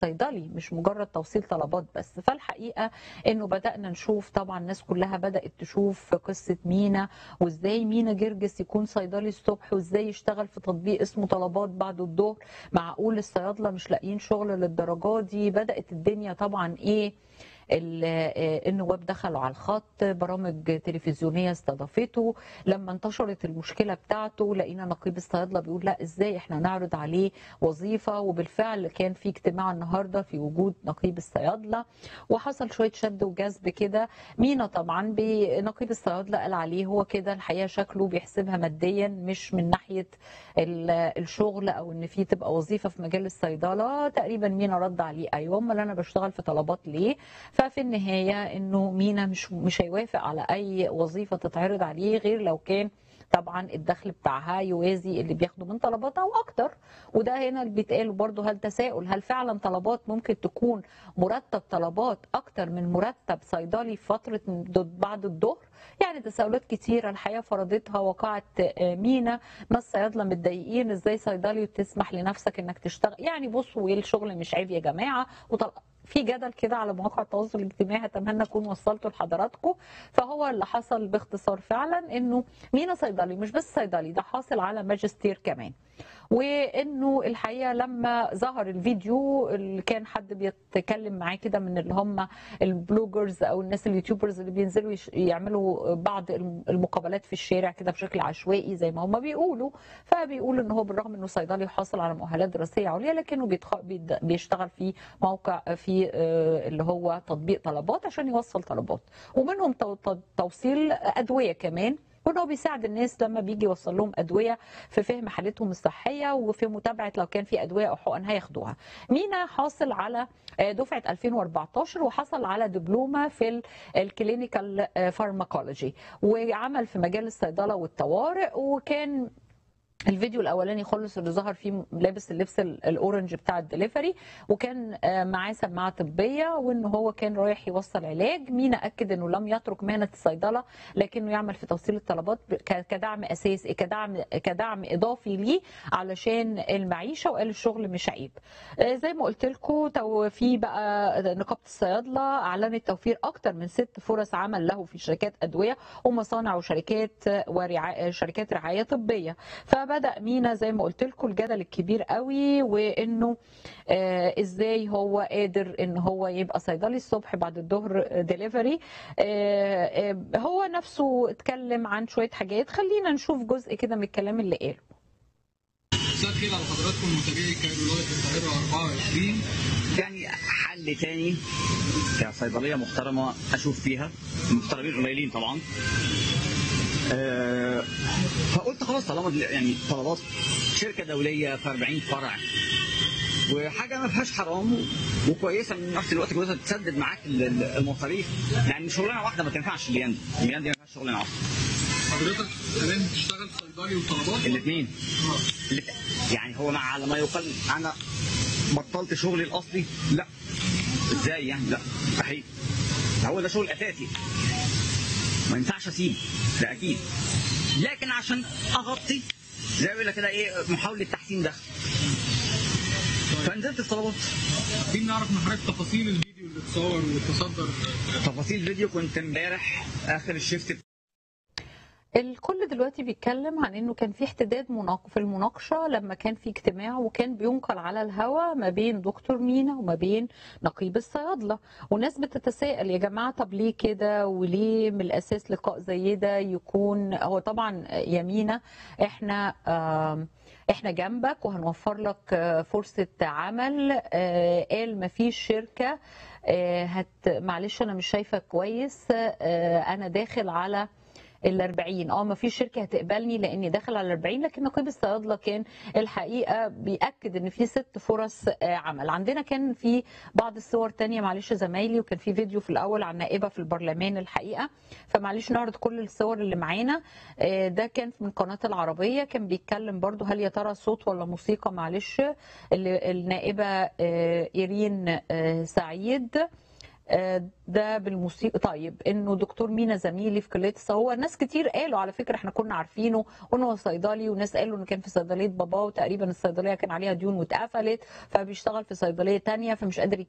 صيدلي مش مجرد توصيل طلبات بس فالحقيقه انه بدانا نشوف طبعا الناس كلها بدات تشوف قصه مينا وازاي مينا جرجس يكون صيدلي الصبح وازاي يشتغل في تطبيق اسمه طلبات بعد الظهر معقول الصيادله مش لاقيين شغل للدرجه دي بدات الدنيا طبعا ايه النواب دخلوا على الخط برامج تلفزيونيه استضافته لما انتشرت المشكله بتاعته لقينا نقيب الصيادله بيقول لا ازاي احنا نعرض عليه وظيفه وبالفعل كان في اجتماع النهارده في وجود نقيب الصيادله وحصل شويه شد وجذب كده مينا طبعا نقيب الصيادله قال عليه هو كده الحقيقه شكله بيحسبها ماديا مش من ناحيه الشغل او ان في تبقى وظيفه في مجال الصيدله تقريبا مينا رد عليه ايوه امال انا بشتغل في طلبات ليه ففي النهايه انه مينا مش مش هيوافق على اي وظيفه تتعرض عليه غير لو كان طبعا الدخل بتاعها يوازي اللي بياخده من طلباتها واكتر وده هنا اللي بيتقال برضه هل تساؤل هل فعلا طلبات ممكن تكون مرتب طلبات اكتر من مرتب صيدلي في فتره بعد الظهر يعني تساؤلات كتيره الحياه فرضتها وقعت مينا ناس صيادله متضايقين ازاي صيدلي تسمح لنفسك انك تشتغل يعني بصوا الشغل مش عيب يا جماعه وطل... في جدل كده على مواقع التواصل الاجتماعي اتمنى اكون وصلته لحضراتكم فهو اللي حصل باختصار فعلا انه مينا صيدلي مش بس صيدلي ده حاصل على ماجستير كمان وانه الحقيقه لما ظهر الفيديو اللي كان حد بيتكلم معاه كده من اللي هم البلوجرز او الناس اليوتيوبرز اللي بينزلوا يعملوا بعض المقابلات في الشارع كده بشكل عشوائي زي ما هم بيقولوا فبيقولوا ان هو بالرغم انه صيدلي حاصل على مؤهلات دراسيه عليا لكنه بيشتغل في موقع في اللي هو تطبيق طلبات عشان يوصل طلبات ومنهم توصيل ادويه كمان وان هو بيساعد الناس لما بيجي يوصل لهم ادويه في فهم حالتهم الصحيه وفي متابعه لو كان في ادويه او حقن هياخدوها. مينا حاصل على دفعه 2014 وحصل على دبلومه في الكلينيكال فارماكولوجي وعمل في مجال الصيدله والطوارئ وكان الفيديو الاولاني خلص اللي ظهر فيه لابس اللبس الاورنج بتاع الدليفري وكان معاه سماعه طبيه وان هو كان رايح يوصل علاج مينا اكد انه لم يترك مهنه الصيدله لكنه يعمل في توصيل الطلبات كدعم اساسي كدعم كدعم اضافي ليه علشان المعيشه وقال الشغل مش عيب زي ما قلت لكم في بقى نقابه الصيادله اعلنت توفير اكثر من ست فرص عمل له في شركات ادويه ومصانع وشركات ورعايه شركات رعايه طبيه فبدا مينا زي ما قلت لكم الجدل الكبير قوي وانه آه ازاي هو قادر ان هو يبقى صيدلي الصبح بعد الظهر ديليفري آه آه هو نفسه اتكلم عن شويه حاجات خلينا نشوف جزء كده من الكلام اللي قاله مساء الخير على حضراتكم متابعي كايرو لايف القاهره 24 يعني حل تاني كصيدليه محترمه اشوف فيها المحترمين قليلين طبعا أه فقلت خلاص طالما يعني طلبات شركه دوليه في 40 فرع وحاجه ما فيهاش حرام وكويسه من نفس الوقت كويسه تسدد معاك المصاريف يعني شغلانه واحده ما تنفعش اليان اليان دي ما ينفعش شغلانه واحده حضرتك كمان بتشتغل صيدلي وطلبات الاثنين يعني هو مع على ما يقال انا بطلت شغلي الاصلي لا ازاي يعني لا مستحيل هو ده شغل اساسي ما ينفعش اسيبه ده اكيد لكن عشان اغطي زي ما بيقول كده ايه محاوله تحسين دخل فنزلت الطلبات عايزين نعرف من حضرتك تفاصيل الفيديو اللي اتصور وتصدر تفاصيل الفيديو كنت امبارح اخر الشيفت الكل دلوقتي بيتكلم عن انه كان في احتداد في المناقشه لما كان في اجتماع وكان بينقل على الهوا ما بين دكتور مينا وما بين نقيب الصيادله والناس بتتساءل يا جماعه طب ليه كده وليه من الاساس لقاء زي ده يكون هو طبعا يا مينا احنا آه احنا جنبك وهنوفر لك فرصه عمل قال ما فيش شركه هت معلش انا مش شايفه كويس انا داخل على ال 40 اه ما فيش شركه هتقبلني لاني داخل على 40 لكن نقيب الصيادله كان الحقيقه بياكد ان في ست فرص عمل عندنا كان في بعض الصور تانية معلش زمايلي وكان في فيديو في الاول عن نائبه في البرلمان الحقيقه فمعلش نعرض كل الصور اللي معانا ده كان من قناه العربيه كان بيتكلم برضو هل يا ترى صوت ولا موسيقى معلش النائبه ايرين سعيد آه، ده بالموسيقى طيب انه دكتور مينا زميلي في كليه هو ناس كتير قالوا على فكره احنا كنا عارفينه وانه هو صيدلي وناس قالوا انه كان في صيدليه باباه وتقريبا الصيدليه كان عليها ديون واتقفلت فبيشتغل في صيدليه تانية فمش قادر